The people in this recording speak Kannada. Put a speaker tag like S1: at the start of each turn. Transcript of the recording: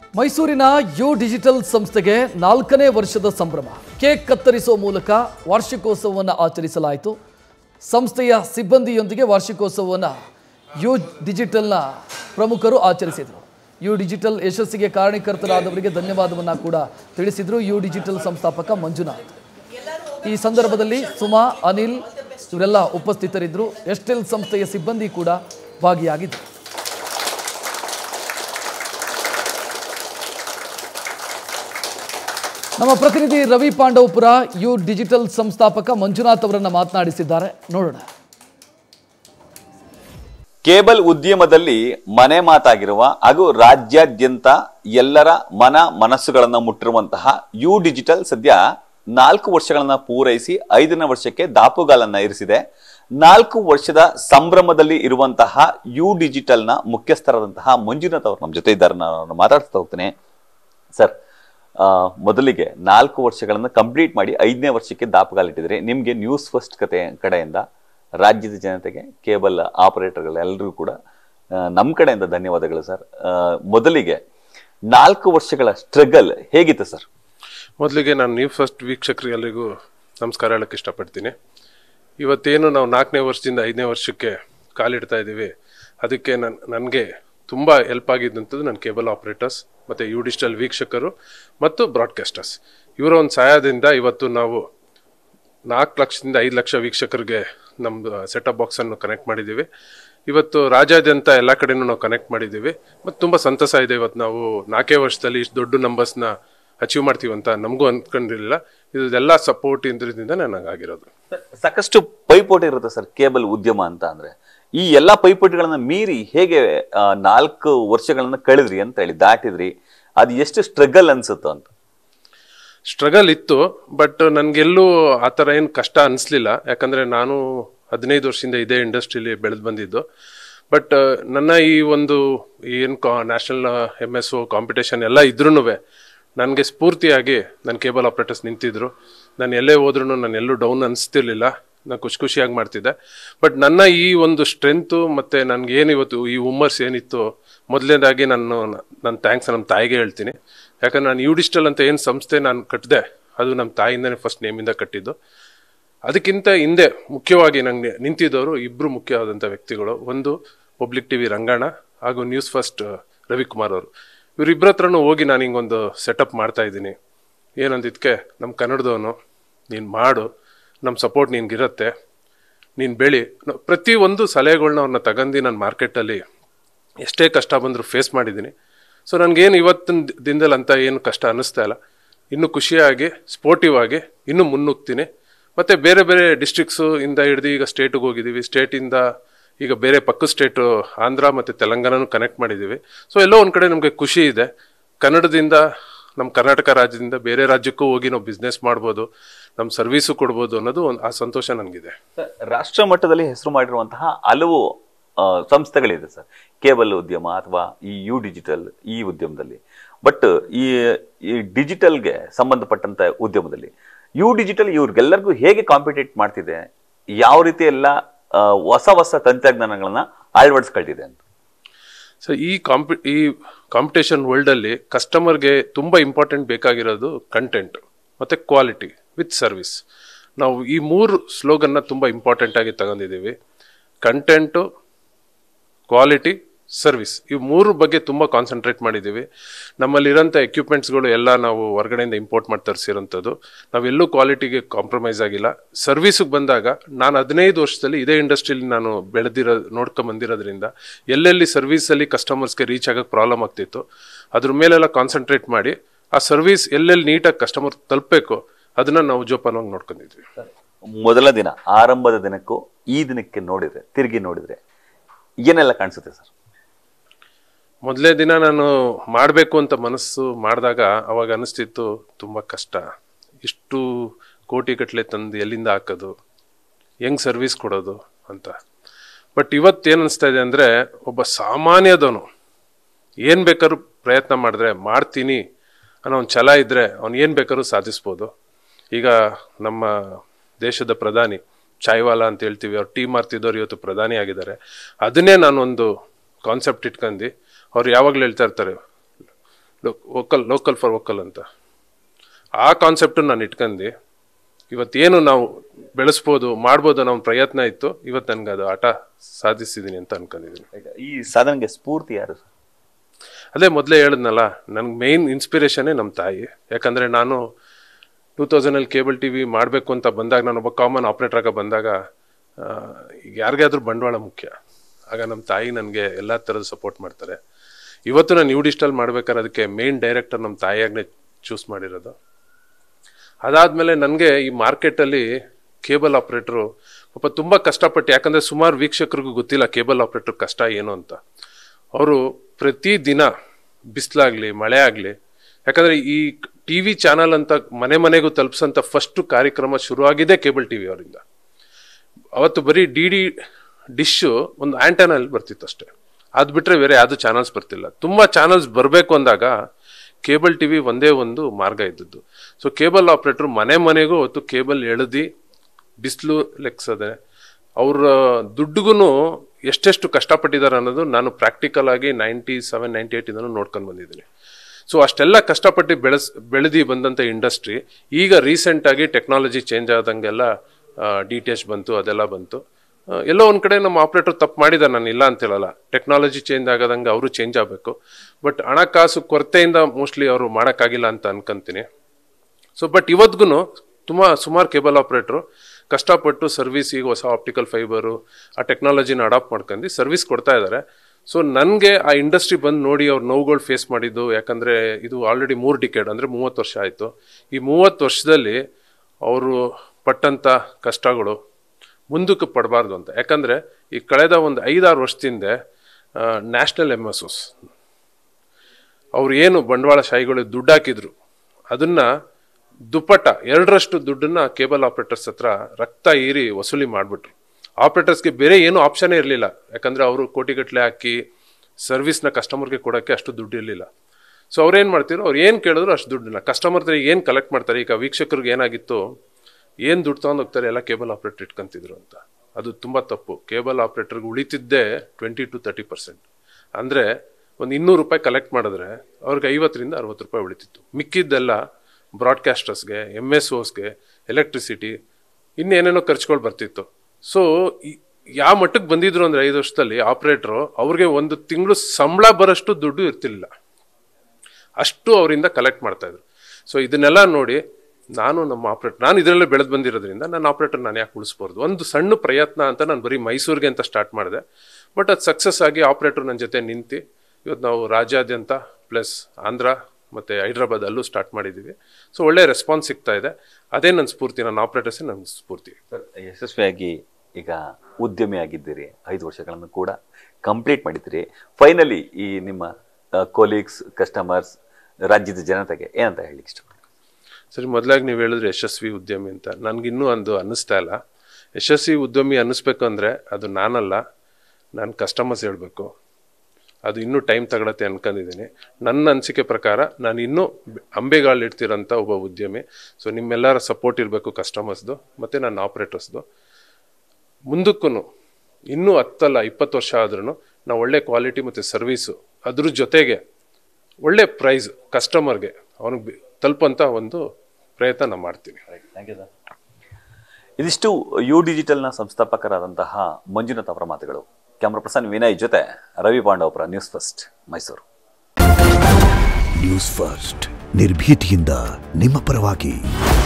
S1: ಮೈಸೂರಿನ ಯು ಡಿಜಿಟಲ್ ಸಂಸ್ಥೆಗೆ ನಾಲ್ಕನೇ ವರ್ಷದ ಸಂಭ್ರಮ ಕೇಕ್ ಕತ್ತರಿಸುವ ಮೂಲಕ ವಾರ್ಷಿಕೋತ್ಸವವನ್ನು ಆಚರಿಸಲಾಯಿತು ಸಂಸ್ಥೆಯ ಸಿಬ್ಬಂದಿಯೊಂದಿಗೆ ವಾರ್ಷಿಕೋತ್ಸವವನ್ನು ಯು ಡಿಜಿಟಲ್ನ ಪ್ರಮುಖರು ಆಚರಿಸಿದರು ಯು ಡಿಜಿಟಲ್ ಯಶಸ್ಸಿಗೆ ಕಾರಣೀಕರ್ತರಾದವರಿಗೆ ಧನ್ಯವಾದವನ್ನು ಕೂಡ ತಿಳಿಸಿದರು ಯು ಡಿಜಿಟಲ್ ಸಂಸ್ಥಾಪಕ ಮಂಜುನಾಥ್ ಈ ಸಂದರ್ಭದಲ್ಲಿ ಸುಮಾ ಅನಿಲ್ ಇವರೆಲ್ಲ ಉಪಸ್ಥಿತರಿದ್ದರು ಎಸ್ಟೆಲ್ ಸಂಸ್ಥೆಯ ಸಿಬ್ಬಂದಿ ಕೂಡ ಭಾಗಿಯಾಗಿದ್ದರು ನಮ್ಮ ಪ್ರತಿನಿಧಿ ರವಿ ಪಾಂಡವಪುರ ಯು ಡಿಜಿಟಲ್ ಸಂಸ್ಥಾಪಕ ಮಂಜುನಾಥ್ ಅವರನ್ನ ಮಾತನಾಡಿಸಿದ್ದಾರೆ ನೋಡೋಣ
S2: ಕೇಬಲ್ ಉದ್ಯಮದಲ್ಲಿ ಮನೆ ಮಾತಾಗಿರುವ ಹಾಗೂ ರಾಜ್ಯಾದ್ಯಂತ ಎಲ್ಲರ ಮನ ಮನಸ್ಸುಗಳನ್ನ ಮುಟ್ಟಿರುವಂತಹ ಯು ಡಿಜಿಟಲ್ ಸದ್ಯ ನಾಲ್ಕು ವರ್ಷಗಳನ್ನ ಪೂರೈಸಿ ಐದನೇ ವರ್ಷಕ್ಕೆ ದಾಪುಗಾಲನ್ನ ಇರಿಸಿದೆ ನಾಲ್ಕು ವರ್ಷದ ಸಂಭ್ರಮದಲ್ಲಿ ಇರುವಂತಹ ಯು ಡಿಜಿಟಲ್ನ ಮುಖ್ಯಸ್ಥರಾದಂತಹ ಮಂಜುನಾಥ್ ಅವರು ನಮ್ಮ ಜೊತೆ ಇದ್ದಾರೆ ನಾನು ಮಾತಾಡ್ತಾ ಹೋಗ್ತೇನೆ ಸರ್ ಆ, ಮೊದಲಿಗೆ ನಾಲ್ಕು ವರ್ಷಗಳನ್ನ ಕಂಪ್ಲೀಟ್ ಮಾಡಿ ಐದನೇ ವರ್ಷಕ್ಕೆ ದಾಪುಗಾಲಿಟ್ಟಿದ್ರೆ ನಿಮ್ಗೆ ನ್ಯೂಸ್ ಫಸ್ಟ್ ಕತೆ ಕಡೆಯಿಂದ ರಾಜ್ಯದ ಜನತೆಗೆ ಕೇಬಲ್ ಆಪರೇಟರ್ಗಳೆಲ್ಲರಿಗೂ ಕೂಡ ಆ, ನಮ್ಮ ಕಡೆಯಿಂದ ಧನ್ಯವಾದಗಳು ಸರ್ ಆ, ಮೊದಲಿಗೆ ನಾಲ್ಕು ವರ್ಷಗಳ ಸ್ಟ್ರಗಲ್ ಹೇಗಿತ್ತು ಸರ್
S3: ಮೊದಲಿಗೆ ನಾನು ನೀವು ಫಸ್ಟ್ ವೀಕ್ಷಕರಿಗೆಲ್ಲರಿಗೂ ನಮಸ್ಕಾರ ಹೇಳಕ್ಕೆ ಇಷ್ಟಪಡ್ತೀನಿ ಇವತ್ತೇನು ನಾವು ನಾಲ್ಕನೇ ವರ್ಷದಿಂದ ಐದನೇ ವರ್ಷಕ್ಕೆ ಕಾಲಿಡ್ತಾ ಇದ್ದೀವಿ ಅದಕ್ಕೆ ನನ್ ನನಗೆ ತುಂಬ ಹೆಲ್ಪ್ ಆಗಿದ್ದಂಥದ್ದು ನನ್ನ ಕೇಬಲ್ ಆಪ್ರೇಟರ್ಸ್ ಮತ್ತು ಯು ಡಿಜಿಟಲ್ ವೀಕ್ಷಕರು ಮತ್ತು ಬ್ರಾಡ್ಕಾಸ್ಟರ್ಸ್ ಇವರ ಒಂದು ಸಹಾಯದಿಂದ ಇವತ್ತು ನಾವು ನಾಲ್ಕು ಲಕ್ಷದಿಂದ ಐದು ಲಕ್ಷ ವೀಕ್ಷಕರಿಗೆ ನಮ್ಮದು ಸೆಟಪ್ ಬಾಕ್ಸನ್ನು ಕನೆಕ್ಟ್ ಮಾಡಿದ್ದೀವಿ ಇವತ್ತು ರಾಜ್ಯಾದ್ಯಂತ ಎಲ್ಲ ಕಡೆನೂ ನಾವು ಕನೆಕ್ಟ್ ಮಾಡಿದ್ದೀವಿ ಮತ್ತು ತುಂಬ ಸಂತಸ ಇದೆ ಇವತ್ತು ನಾವು ನಾಲ್ಕೇ ವರ್ಷದಲ್ಲಿ ಇಷ್ಟು ದೊಡ್ಡ ನಂಬರ್ಸ್ನ ಅಚೀವ್ ಮಾಡ್ತೀವಿ ಅಂತ ನಮಗೂ ಅಂದ್ಕೊಂಡಿರಲಿಲ್ಲ ಇದೆಲ್ಲ ಸಪೋರ್ಟ್ ಇದರಿಂದ ನನಗಾಗಿರೋದು
S2: ಸಾಕಷ್ಟು ಪೈಪೋಟಿ ಇರುತ್ತೆ ಸರ್ ಕೇಬಲ್ ಉದ್ಯಮ ಅಂತ ಅಂದ್ರೆ ಈ ಎಲ್ಲಾ ಪೈಪೋಟಿಗಳನ್ನ ಮೀರಿ ಹೇಗೆ ಆ, ನಾಲ್ಕು ವರ್ಷಗಳನ್ನ ಕಳೆದ್ರಿ ಅಂತ ಹೇಳಿ ದಾಟಿದ್ರಿ ಅದು ಎಷ್ಟು ಸ್ಟ್ರಗಲ್ ಅನ್ಸುತ್ತೋ ಅಂತ
S3: ಸ್ಟ್ರಗಲ್ ಇತ್ತು ಬಟ್ ನನಗೆಲ್ಲೂ ಆ ಥರ ಏನು ಕಷ್ಟ ಅನಿಸ್ಲಿಲ್ಲ ಯಾಕಂದರೆ ನಾನು ಹದಿನೈದು ವರ್ಷದಿಂದ ಇದೇ ಇಂಡಸ್ಟ್ರಿಲಿ ಬೆಳೆದು ಬಂದಿದ್ದು ಬಟ್ ನನ್ನ ಈ ಒಂದು ಏನು ಕಾ national M S O competition ಎಲ್ಲ ಇದ್ರೂ ನನಗೆ ಸ್ಫೂರ್ತಿಯಾಗಿ ನನ್ನ ಕೇಬಲ್ ಆಪ್ರೇಟರ್ಸ್ ನಿಂತಿದ್ರು ನಾನು ಎಲ್ಲೇ ಹೋದ್ರೂ ನಾನು ಎಲ್ಲೂ ಡೌನ್ ಅನಿಸ್ತಿರ್ಲಿಲ್ಲ ನಾನು ಖುಷಿ ಖುಷಿಯಾಗಿ ಮಾಡ್ತಿದ್ದೆ ಬಟ್ ನನ್ನ ಈ ಒಂದು ಸ್ಟ್ರೆಂತು ಮತ್ತು ನನಗೆ ಏನು ಇವತ್ತು ಈ ಹುಮ್ಮರ್ಸ್ ಏನಿತ್ತು ಮೊದಲನೇದಾಗಿ ನಾನು ನನ್ನ ಥ್ಯಾಂಕ್ಸ್ ನಮ್ಮ ತಾಯಿಗೆ ಹೇಳ್ತೀನಿ ಯಾಕಂದ್ರೆ ನಾನು ಯು ಡಿಜಿಟಲ್ ಅಂತ ಏನು ಸಂಸ್ಥೆ ನಾನು ಕಟ್ಟಿದೆ ಅದು ನಮ್ಮ ತಾಯಿಯಿಂದನೇ ಫಸ್ಟ್ ನೇಮಿಂದ ಕಟ್ಟಿದ್ದು ಅದಕ್ಕಿಂತ ಹಿಂದೆ ಮುಖ್ಯವಾಗಿ ನಂಗೆ ನಿಂತಿದ್ದವರು ಇಬ್ಬರು ಮುಖ್ಯವಾದಂಥ ವ್ಯಕ್ತಿಗಳು ಒಂದು ಪಬ್ಲಿಕ್ ಟಿವಿ ರಂಗಣ್ಣ ಹಾಗೂ ನ್ಯೂಸ್ ಫಸ್ಟ್ ರವಿಕುಮಾರ್ ಅವರು ಇವರಿಬ್ಬರ ಹತ್ರನೂ ಹೋಗಿ ನಾನು ಹಿಂಗೊಂದು ಸೆಟಪ್ ಮಾಡ್ತಾ ಇದ್ದೀನಿ ಏನಂದಿದ್ಕೆ ನಮ್ಮ ಕನ್ನಡದವನು ನೀನು ಮಾಡು ನಮ್ಮ ಸಪೋರ್ಟ್ ನಿನ್ಗಿರತ್ತೆ ನೀನು ಬೆಳಿ ನ- ಪ್ರತಿಯೊಂದು ಸಲಹೆಗಳನ್ನ ಅವ್ರನ್ನ ತಗಂಡು ನಾನು ಮಾರ್ಕೆಟಲ್ಲಿ ಎಷ್ಟೇ ಕಷ್ಟ ಬಂದರೂ ಫೇಸ್ ಮಾಡಿದ್ದೀನಿ ಸೊ ನನಗೇನು ಇವತ್ತಿನ ದಿ- ದಿನದಲ್ಲಿ ಅಂತ ಏನು ಕಷ್ಟ ಅನ್ನಿಸ್ತಾ ಇಲ್ಲ ಇನ್ನೂ ಖುಷಿಯಾಗಿ ಸ್ಪೋರ್ಟಿವ್ ಆಗಿ ಇನ್ನೂ ಮುನ್ನುಗ್ತೀನಿ ಮತ್ತು ಬೇರೆ ಬೇರೆ ಡಿಸ್ಟ್ರಿಕ್ಸು ಇಂದ ಹಿಡ್ದು ಈಗ ಸ್ಟೇಟಿಗೆ ಹೋಗಿದ್ದೀವಿ ಸ್ಟೇಟಿಂದ ಈಗ ಬೇರೆ ಪಕ್ಕದ ಸ್ಟೇಟು ಆಂಧ್ರ ಮತ್ತು ತೆಲಂಗಾಣನೂ ಕನೆಕ್ಟ್ ಮಾಡಿದ್ದೀವಿ ಸೊ ಎಲ್ಲೋ ಒಂದು ಕಡೆ ನಮಗೆ ಖುಷಿ ಇದೆ ಕನ್ನಡದಿಂದ ನಮ್ಮ ಕರ್ನಾಟಕ ರಾಜ್ಯದಿಂದ ಬೇರೆ ರಾಜ್ಯಕ್ಕೂ ಹೋಗಿ ನಾವು ಬಿಸ್ನೆಸ್ ಮಾಡ್ಬೋದು ನಮ್ಮ ಸರ್ವೀಸು ಕೊಡ್ಬೋದು ಅನ್ನೋದು ಒಂದು ಆ ಸಂತೋಷ ನನಗಿದೆ
S2: ಸರ್, ರಾಷ್ಟ್ರ ಮಟ್ಟದಲ್ಲಿ ಹೆಸರು ಮಾಡಿರುವಂತಹ ಹಲವು ಆ, ಸಂಸ್ಥೆಗಳಿದೆ ಸರ್ ಕೇಬಲ್ ಉದ್ಯಮ ಅಥವಾ ಈ ಯು ಡಿಜಿಟಲ್ ಈ ಉದ್ಯಮದಲ್ಲಿ ಬಟ್ ಈ ಈ ಡಿಜಿಟಲ್ಗೆ ಸಂಬಂಧಪಟ್ಟಂತ ಉದ್ಯಮದಲ್ಲಿ ಯು ಡಿಜಿಟಲ್ ಇವ್ರಿಗೆಲ್ಲರಿಗೂ ಹೇಗೆ ಕಾಂಪಿಟೇಟ್ ಮಾಡ್ತಿದೆ ಯಾವ ರೀತಿ ಎಲ್ಲ ಆ, ಹೊಸ ಹೊಸ ತಂತ್ರಜ್ಞಾನಗಳನ್ನ ಅಳವಡಿಸ್ಕೊಳ್ತಿದೆ ಅಂತ
S3: ಸೊ ಈ ಕಾಂಪಿ ಈ ಕಾಂಪಿಟೇಷನ್ ವರ್ಲ್ಡಲ್ಲಿ ಕಸ್ಟಮರ್ಗೆ ತುಂಬ ಇಂಪಾರ್ಟೆಂಟ್ ಬೇಕಾಗಿರೋದು ಕಂಟೆಂಟ್ ಮತ್ತು ಕ್ವಾಲಿಟಿ ವಿತ್ ಸರ್ವಿಸ್ ನಾವು ಈ ಮೂರು ಸ್ಲೋಗನ್ನ ತುಂಬ ಇಂಪಾರ್ಟೆಂಟ್ ಆಗಿ ತಗೊಂಡಿದ್ದೀವಿ ಕಂಟೆಂಟು ಕ್ವಾಲಿಟಿ ಸರ್ವಿಸ್ ಈ ಮೂರು ಬಗ್ಗೆ ತುಂಬ ಕಾನ್ಸಂಟ್ರೇಟ್ ಮಾಡಿದ್ದೀವಿ ನಮ್ಮಲ್ಲಿರೋಂಥ ಎಕ್ವಿಪ್ಮೆಂಟ್ಸ್ಗಳು ಎಲ್ಲ ನಾವು ಹೊರಗಡೆಯಿಂದ ಇಂಪೋರ್ಟ್ ಮಾಡಿ ತರಿಸಿರೋಂಥದ್ದು ನಾವೆಲ್ಲೂ ಕ್ವಾಲಿಟಿಗೆ ಕಾಂಪ್ರಮೈಸ್ ಆಗಿಲ್ಲ ಸರ್ವಿಸಿಗೆ ಬಂದಾಗ ನಾನು ಹದಿನೈದು ವರ್ಷದಲ್ಲಿ ಇದೇ ಇಂಡಸ್ಟ್ರಿಲಿ ನಾನು ಬೆಳೆದಿರೋ ನೋಡ್ಕೊಂಡ್ ಬಂದಿರೋದ್ರಿಂದ ಎಲ್ಲೆಲ್ಲಿ ಸರ್ವಿಸಲ್ಲಿ ಕಸ್ಟಮರ್ಸ್ಗೆ ರೀಚ್ ಆಗೋಕ್ಕೆ ಪ್ರಾಬ್ಲಮ್ ಆಗ್ತಿತ್ತು ಅದ್ರ ಮೇಲೆಲ್ಲ ಕಾನ್ಸಂಟ್ರೇಟ್ ಮಾಡಿ ಆ ಸರ್ವಿಸ್ ಎಲ್ಲೆಲ್ಲಿ ನೀಟಾಗಿ ಕಸ್ಟಮರ್ ತಲುಪಬೇಕು ಅದನ್ನ ನಾವು ಜೋಪಾನವಾಗಿ ನೋಡ್ಕೊಂಡಿದ್ವಿ
S2: ಮೊದಲ ದಿನ ಆರಂಭದ ದಿನಕ್ಕೂ ಈ ದಿನಕ್ಕೆ ನೋಡಿದ್ರೆ ತಿರುಗಿ ನೋಡಿದ್ರೆ ಏನೆಲ್ಲ ಕಾಣಿಸುತ್ತೆ ಸರ್
S3: ಮೊದಲೇ ದಿನ ನಾನು ಮಾಡಬೇಕು ಅಂತ ಮನಸ್ಸು ಮಾಡಿದಾಗ ಅವಾಗ ಅನಿಸ್ತಿತ್ತು ತುಂಬ ಕಷ್ಟ ಇಷ್ಟು ಕೋಟಿ ಗಟ್ಟಲೆ ತಂದು ಎಲ್ಲಿಂದ ಹಾಕೋದು ಹೆಂಗ್ ಸರ್ವಿಸ್ ಕೊಡೋದು ಅಂತ ಬಟ್ ಇವತ್ತೇನು ಅನಿಸ್ತಾ ಇದೆ ಅಂದರೆ ಒಬ್ಬ ಸಾಮಾನ್ಯದವನು ಏನು ಬೇಕಾದ್ರೂ ಪ್ರಯತ್ನ ಮಾಡಿದ್ರೆ ಮಾಡ್ತೀನಿ ಅನ್ನೋ ಒಂದು ಛಲ ಇದ್ದರೆ ಅವ್ನು ಏನು ಬೇಕಾದ್ರೂ ಸಾಧಿಸ್ಬೋದು ಈಗ ನಮ್ಮ ದೇಶದ ಪ್ರಧಾನಿ ಚಾಯ್ವಾಲಾ ಅಂತ ಹೇಳ್ತೀವಿ ಅವ್ರು ಟೀ ಮಾರ್ತಿದ್ದವ್ರು ಇವತ್ತು ಪ್ರಧಾನಿ ಆಗಿದ್ದಾರೆ ಅದನ್ನೇ ನಾನೊಂದು ಕಾನ್ಸೆಪ್ಟ್ ಇಟ್ಕೊಂಡು ಅವ್ರು ಯಾವಾಗಲೂ ಹೇಳ್ತಾ ಇರ್ತಾರೆ ವೋಕಲ್ ಲೋಕಲ್ ಫಾರ್ ವೋಕಲ್ ಅಂತ ಆ ಕಾನ್ಸೆಪ್ಟ್ ನಾನು ಇಟ್ಕೊಂಡು ಇವತ್ತೇನು ನಾವು ಬೆಳೆಸ್ಬೋದು ಮಾಡ್ಬೋದು ನಮ್ಮ ಪ್ರಯತ್ನ ಇತ್ತು ಇವತ್ತು ನನಗೆ ಅದು ಆಟ ಸಾಧಿಸಿದ್ದೀನಿ ಅಂತ ಅನ್ಕೊಂಡಿದ್ದೀನಿ
S2: ಈ ಸಾಧನೆಗೆ ಸ್ಫೂರ್ತಿ ಯಾರು ಸರ್
S3: ಅದೇ ಮೊದಲೇ ಹೇಳಿದ್ನಲ್ಲ ನನಗೆ ಮೇನ್ ಇನ್ಸ್ಪಿರೇಷನ್ನೇ ನಮ್ಮ ತಾಯಿ ಯಾಕಂದರೆ ನಾನು ಟೂ ತೌಸಂಡಲ್ಲಿ ಕೇಬಲ್ ಟಿ ವಿ ಮಾಡಬೇಕು ಅಂತ ಬಂದಾಗ ನಾನೊಬ್ಬ ಕಾಮನ್ ಆಪ್ರೇಟರ್ ಆಗ ಬಂದಾಗ ಆ, ಈಗ ಯಾರಿಗಾದ್ರೂ ಬಂಡವಾಳ ಮುಖ್ಯ ಆಗ ನಮ್ಮ ತಾಯಿ ನನಗೆ ಎಲ್ಲ ಥರದ ಸಪೋರ್ಟ್ ಮಾಡ್ತಾರೆ ಇವತ್ತು ನಾನು ಯು ಡಿಜಿಟಲ್ ಮಾಡ್ಬೇಕಾದ್ರೆ ಅದಕ್ಕೆ ಮೇನ್ ಡೈರೆಕ್ಟರ್ ನಮ್ಮ ತಾಯಿಯಾಗನೇ ಚೂಸ್ ಮಾಡಿರೋದು ಅದಾದಮೇಲೆ ನನಗೆ ಈ ಮಾರ್ಕೆಟಲ್ಲಿ ಕೇಬಲ್ ಆಪ್ರೇಟ್ರು ಪಾಪ ತುಂಬ ಕಷ್ಟಪಟ್ಟು ಯಾಕಂದರೆ ಸುಮಾರು ವೀಕ್ಷಕರಿಗೂ ಗೊತ್ತಿಲ್ಲ ಕೇಬಲ್ ಆಪ್ರೇಟ್ರ್ ಕಷ್ಟ ಏನು ಅಂತ ಅವರು ಪ್ರತಿ ದಿನ ಬಿಸಿಲಾಗಲಿ ಮಳೆ ಆಗಲಿ ಯಾಕಂದರೆ ಈ ಟಿ ವಿ ಚಾನಲ್ ಅಂತ ಮನೆ ಮನೆಗೂ ತಲುಪಿಸೋಂಥ ಫಸ್ಟು ಕಾರ್ಯಕ್ರಮ ಶುರುವಾಗಿದೆ ಕೇಬಲ್ ಟಿ ವಿ ಅವರಿಂದ ಅವತ್ತು ಬರೀ ಡಿ ಡಿ ಡಿಶ್ಶು ಒಂದು ಆಂಟನಲ್ಲಿ ಬರ್ತಿತ್ತು ಅಷ್ಟೇ ಅದು ಬಿಟ್ಟರೆ ಬೇರೆ ಯಾವುದು ಚಾನಲ್ಸ್ ಬರ್ತಿಲ್ಲ ತುಂಬ ಚಾನಲ್ಸ್ ಬರಬೇಕು ಅಂದಾಗ ಕೇಬಲ್ ಟಿ ವಿ ಒಂದೇ ಒಂದು ಮಾರ್ಗ ಇದ್ದದ್ದು ಸೊ ಕೇಬಲ್ ಆಪ್ರೇಟ್ರು ಮನೆ ಮನೆಗೂ ಅವತ್ತು ಕೇಬಲ್ ಎಳೆದು ಬಿಸಿಲು ಲೆಕ್ಸದೆ ಅವ್ರ ದುಡ್ಡುಗೂ ಎಷ್ಟೆಷ್ಟು ಕಷ್ಟಪಟ್ಟಿದ್ದಾರೆ ಅನ್ನೋದು ನಾನು ಪ್ರಾಕ್ಟಿಕಲ್ ಆಗಿ ನೈಂಟಿ ಸೆವೆನ್ ನೈಂಟಿ ಏಯ್ಟಿಂದನೂ ನೋಡ್ಕೊಂಡು ಬಂದಿದ್ದೀನಿ ಸೊ ಅಷ್ಟೆಲ್ಲ ಕಷ್ಟಪಟ್ಟು ಬೆಳೆಸ್ ಬೆಳೆದು ಬಂದಂಥ ಇಂಡಸ್ಟ್ರಿ ಈಗ ರೀಸೆಂಟಾಗಿ ಟೆಕ್ನಾಲಜಿ ಚೇಂಜ್ ಆದಂಗೆಲ್ಲ ಡಿ ಟಿ ಎಚ್ ಬಂತು ಅದೆಲ್ಲ ಬಂತು ಆ, ಎಲ್ಲೋ ಒಂದು ಕಡೆ ನಮ್ಮ ಆಪ್ರೇಟರ್ ತಪ್ಪು ಮಾಡಿದ್ದಾರೆ ನಾನು ಇಲ್ಲ ಅಂತ ಹೇಳಲ್ಲ ಟೆಕ್ನಾಲಜಿ ಚೇಂಜ್ ಆಗೋದಂಗೆ ಅವರು ಚೇಂಜ್ ಆಗಬೇಕು ಬಟ್ ಹಣಕಾಸು ಕೊರತೆಯಿಂದ ಮೋಸ್ಟ್ಲಿ ಅವರು ಮಾಡೋಕ್ಕಾಗಿಲ್ಲ ಅಂತ ಅನ್ಕೊಂತೀನಿ ಸೊ ಬಟ್ ಇವತ್ತಿಗೂ ತುಂಬ ಸುಮಾರು ಕೇಬಲ್ ಆಪ್ರೇಟ್ರು ಕಷ್ಟಪಟ್ಟು ಸರ್ವಿಸ್ ಈಗ ಹೊಸ ಆಪ್ಟಿಕಲ್ ಫೈಬರು ಆ ಟೆಕ್ನಾಲಜಿನ ಅಡಾಪ್ಟ್ ಮಾಡ್ಕೊಂಡು ಸರ್ವಿಸ್ ಕೊಡ್ತಾ ಇದ್ದಾರೆ ಸೊ ನನಗೆ ಆ ಇಂಡಸ್ಟ್ರಿ ಬಂದು ನೋಡಿ ಅವ್ರ ನೋವುಗಳು ಫೇಸ್ ಮಾಡಿದ್ದು ಯಾಕಂದರೆ ಇದು ಆಲ್ರೆಡಿ ಮೂರು ಡಿಕೆಡ್ ಅಂದರೆ ಮೂವತ್ತು ವರ್ಷ ಆಯಿತು ಈ ಮೂವತ್ತು ವರ್ಷದಲ್ಲಿ ಅವರು ಪಟ್ಟಂಥ ಕಷ್ಟಗಳು ಮುಂದಕ್ಕೆ ಪಡಬಾರ್ದು ಅಂತ ಯಾಕಂದರೆ ಈ ಕಳೆದ ಒಂದು ಐದಾರು ವರ್ಷದಿಂದ ನ್ಯಾಷನಲ್ ಎಮ್ ಎಸ್ ಅವ್ರು ಏನು ಬಂಡವಾಳಶಾಹಿಗಳು ದುಡ್ಡು ಹಾಕಿದ್ರು ಅದನ್ನ ದುಪ್ಪಟ್ಟ ಎರಡರಷ್ಟು ದುಡ್ಡನ್ನ ಕೇಬಲ್ ಆಪರೇಟರ್ಸ್ ಹತ್ರ ರಕ್ತ ಹೀರಿ ವಸೂಲಿ ಮಾಡಿಬಿಟ್ರು ಆಪರೇಟರ್ಸ್ಗೆ ಬೇರೆ ಏನು ಆಪ್ಷನ್ನೇ ಇರಲಿಲ್ಲ ಯಾಕಂದ್ರೆ ಅವರು ಕೋಟಿಗಟ್ಟಲೆ ಹಾಕಿ ಸರ್ವಿಸ್ನ ಕಸ್ಟಮರ್ಗೆ ಕೊಡೋಕ್ಕೆ ಅಷ್ಟು ದುಡ್ಡು ಇರಲಿಲ್ಲ ಸೊ ಅವ್ರೇನು ಮಾಡ್ತಿದ್ರು ಅವ್ರು ಏನು ಕೇಳಿದ್ರು ಅಷ್ಟು ದುಡ್ಡನ್ನ ಕಸ್ಟಮರ್ ಹತ್ರ ಏನು ಕಲೆಕ್ಟ್ ಮಾಡ್ತಾರೆ ಈಗ ವೀಕ್ಷಕರಿಗೆ ಏನಾಗಿತ್ತು ಏನು ದುಡ್ಡು ತೊಗೊಂಡು ಹೋಗ್ತಾರೆ ಎಲ್ಲ ಕೇಬಲ್ ಆಪ್ರೇಟರ್ ಇಟ್ಕೊಂತಿದ್ರು ಅಂತ ಅದು ತುಂಬ ತಪ್ಪು ಕೇಬಲ್ ಆಪ್ರೇಟರ್ಗೆ ಉಳಿತಿದ್ದೇ ಟ್ವೆಂಟಿ ಟು ತರ್ಟಿ ಪರ್ಸೆಂಟ್ ಅಂದರೆ ಒಂದು ಇನ್ನೂರು ರೂಪಾಯಿ ಕಲೆಕ್ಟ್ ಮಾಡಿದ್ರೆ ಅವ್ರಿಗೆ ಐವತ್ತರಿಂದ ಅರವತ್ತು ರೂಪಾಯಿ ಉಳಿತಿತ್ತು ಮಿಕ್ಕಿದ್ದೆಲ್ಲ ಬ್ರಾಡ್ಕಾಸ್ಟರ್ಸ್ಗೆ ಎಮ್ ಎಸ್ ಓಸ್ಗೆ ಎಲೆಕ್ಟ್ರಿಸಿಟಿ ಇನ್ನೇನೇನೋ ಖರ್ಚುಗಳು ಬರ್ತಿತ್ತು ಸೊ ಯಾವ ಮಟ್ಟಕ್ಕೆ ಬಂದಿದ್ರು ಅಂದರೆ ಐದು ವರ್ಷದಲ್ಲಿ ಆಪ್ರೇಟ್ರು ಅವ್ರಿಗೆ ಒಂದು ತಿಂಗಳು ಸಂಬಳ ಬರೋಷ್ಟು ದುಡ್ಡು ಇರ್ತಿರ್ಲಿಲ್ಲ ಅಷ್ಟು ಅವರಿಂದ ಕಲೆಕ್ಟ್ ಮಾಡ್ತಾ ಇದ್ರು ಸೊ ಇದನ್ನೆಲ್ಲ ನೋಡಿ ನಾನು ನಮ್ಮ ಆಪ್ರೇಟರ್ ನಾನು ಇದರಲ್ಲೇ ಬೆಳೆದು ಬಂದಿರೋದ್ರಿಂದ ನನ್ನ ಆಪ್ರೇಟರ್ ನಾನು ಯಾಕೆ ಉಳಿಸ್ಬಾರ್ದು ಒಂದು ಸಣ್ಣ ಪ್ರಯತ್ನ ಅಂತ ನಾನು ಬರೀ ಮೈಸೂರಿಗೆ ಅಂತ ಸ್ಟಾರ್ಟ್ ಮಾಡಿದೆ ಬಟ್ ಅದು ಸಕ್ಸಸ್ ಆಗಿ ಆಪ್ರೇಟರ್ ನನ್ನ ಜೊತೆ ನಿಂತು ಇವತ್ತು ನಾವು ರಾಜ್ಯಾದ್ಯಂತ ಪ್ಲಸ್ ಆಂಧ್ರ ಮತ್ತು ಹೈದ್ರಾಬಾದ್ ಅಲ್ಲೂ ಸ್ಟಾರ್ಟ್ ಮಾಡಿದ್ದೀವಿ ಸೊ ಒಳ್ಳೆ ರೆಸ್ಪಾನ್ಸ್ ಸಿಗ್ತಾ ಇದೆ ಅದೇ ನನ್ನ ಸ್ಫೂರ್ತಿ ನನ್ನ ಆಪ್ರೇಟರ್ಸೇ ನನ್ನ ಸ್ಫೂರ್ತಿ
S2: ಸರ್ ಯಶಸ್ವಿಯಾಗಿ ಈಗ ಉದ್ಯಮಿ ಆಗಿದ್ದೀರಿ ಐದು ವರ್ಷಗಳನ್ನು ಕೂಡ ಕಂಪ್ಲೀಟ್ ಮಾಡಿದ್ದೀರಿ ಫೈನಲಿ ಈ ನಿಮ್ಮ ಕೊಲೀಗ್ಸ್ ಕಸ್ಟಮರ್ಸ್ ರಾಜ್ಯದ ಜನತೆಗೆ ಏನಂತ ಹೇಳಿ ಇಷ್ಟ
S3: ಸರಿ ಮೊದಲಾಗಿ ನೀವು ಹೇಳಿದ್ರೆ ಯಶಸ್ವಿ ಉದ್ಯಮಿ ಅಂತ ನನಗಿನ್ನೂ ಒಂದು ಅನ್ನಿಸ್ತಾ ಇಲ್ಲ ಯಶಸ್ವಿ ಉದ್ಯಮಿ ಅನ್ನಿಸ್ಬೇಕು ಅಂದರೆ ಅದು ನಾನಲ್ಲ ನಾನು ಕಸ್ಟಮರ್ಸ್ ಹೇಳಬೇಕು ಅದು ಇನ್ನೂ ಟೈಮ್ ತಗೊಳತ್ತೆ ಅನ್ಕೊಂಡಿದ್ದೀನಿ ನನ್ನ ಅನಿಸಿಕೆ ಪ್ರಕಾರ ನಾನು ಇನ್ನೂ ಅಂಬೆಗಾಳು ಇಡ್ತಿರೋಂಥ ಒಬ್ಬ ಉದ್ಯಮಿ ಸೊ ನಿಮ್ಮೆಲ್ಲರ ಸಪೋರ್ಟ್ ಇರಬೇಕು ಕಸ್ಟಮರ್ಸ್ದು ಮತ್ತು ನನ್ನ ಆಪ್ರೇಟರ್ಸ್ದು ಮುಂದಕ್ಕೂ ಇನ್ನೂ ಹತ್ತಲ್ಲ ಇಪ್ಪತ್ತು ವರ್ಷ ಆದ್ರೂ ನಾವು ಒಳ್ಳೆ ಕ್ವಾಲಿಟಿ ಮತ್ತು ಸರ್ವೀಸು ಅದ್ರ ಜೊತೆಗೆ ಒಳ್ಳೆ ಪ್ರೈಸ್ ಕಸ್ಟಮರ್ಗೆ ಅವನಿಗೆ ತಲುಪಂಥ ಒಂದು ಪ್ರಯತ್ನ ನಾನು ಮಾಡ್ತೀನಿ
S2: ಇದಿಷ್ಟು ಯು ಡಿಜಿಟಲ್ನ ಸಂಸ್ಥಾಪಕರಾದಂತಹ ಮಂಜುನಾಥ್ ಅವರ ಮಾತುಗಳು ಕ್ಯಾಮ್ರಾ ಪರ್ಸನ್ ವಿನಯ್ ಜೊತೆ Ravi Pandavapura news first Mysuru
S4: news first ನಿರ್ಭೀತಿಯಿಂದ ನಿಮ್ಮ ಪರವಾಗಿ